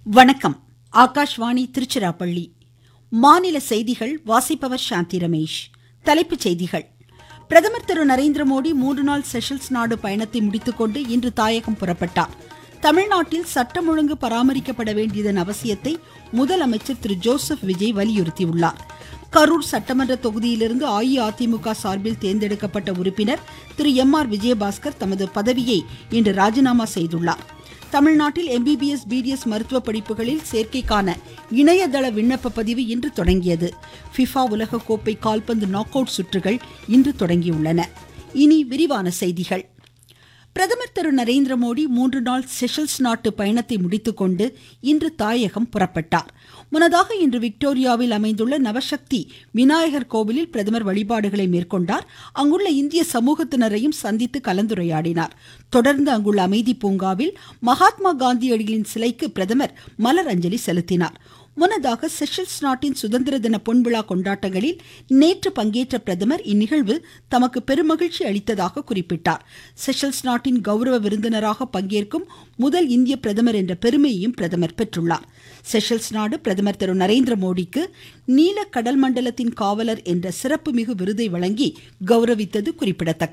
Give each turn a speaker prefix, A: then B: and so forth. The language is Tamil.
A: வணக்கம் ஆகாஷ்வாணி திருச்சிராப்பள்ளி மாநில செய்திகள் வாசிப்பவர் சாந்தி ரமேஷ் தலைப்புச் செய்திகள் பிரதமர் திரு நரேந்திர மோடி மூன்று நாள் செஷல்ஸ் நாடு பயணத்தை முடித்துக்கொண்டு இன்று தாயகம் புறப்பட்டார் தமிழ்நாட்டில் சட்டம் ஒழுங்கு பராமரிக்கப்பட வேண்டியதன் அவசியத்தை முதலமைச்சர் திரு ஜோசப் விஜய் வலியுறுத்தியுள்ளார் கரூர் சட்டமன்ற தொகுதியிலிருந்து அஇஅதிமுக சார்பில் தேர்ந்தெடுக்கப்பட்ட உறுப்பினர் திரு எம் ஆர் விஜயபாஸ்கர் தமது பதவியை இன்று ராஜினாமா செய்துள்ளார் தமிழ்நாட்டில் எம்பிபிஎஸ் பிடிஎஸ் மருத்துவ படிப்புகளில் சேர்க்கைக்கான இணையதள விண்ணப்ப பதிவு இன்று தொடங்கியது ஃபிஃபா உலகக்கோப்பை கால்பந்து நாக் அவுட் சுற்றுகள் இன்று தொடங்கியுள்ளன இனி விரிவான செய்திகள் பிரதமர் திரு நரேந்திர மோடி மூன்று நாள் செஷல்ஸ் நாட்டு பயணத்தை முடித்துக்கொண்டு இன்று தாயகம் புறப்பட்டார் முன்னதாக இன்று விக்டோரியாவில் அமைந்துள்ள நவசக்தி விநாயகர் கோவிலில் பிரதமர் வழிபாடுகளை மேற்கொண்டார் அங்குள்ள இந்திய சமூகத்தினரையும் சந்தித்து கலந்துரையாடினார் தொடர்ந்து அங்குள்ள அமைதி பூங்காவில் மகாத்மா காந்தியடிகளின் சிலைக்கு பிரதமர் மலர் அஞ்சலி செலுத்தினார் முன்னதாக செஷல்ஸ் நாட்டின் சுதந்திர தின பொன்விழா கொண்டாட்டங்களில் நேற்று பங்கேற்ற பிரதமர் இந்நிகழ்வு தமக்கு பெருமகிழ்ச்சி அளித்ததாக குறிப்பிட்டார் செஷல்ஸ் நாட்டின் கௌரவ விருந்தினராக பங்கேற்கும் முதல் இந்திய பிரதமர் என்ற பெருமையையும் பிரதமர் பெற்றுள்ளார் செஷல்ஸ் நாடு பிரதமர் திரு நரேந்திர மோடிக்கு நீல கடல் மண்டலத்தின் காவலர் என்ற சிறப்புமிகு விருதை வழங்கி கௌரவித்தது குறிப்பிடத்தக்கது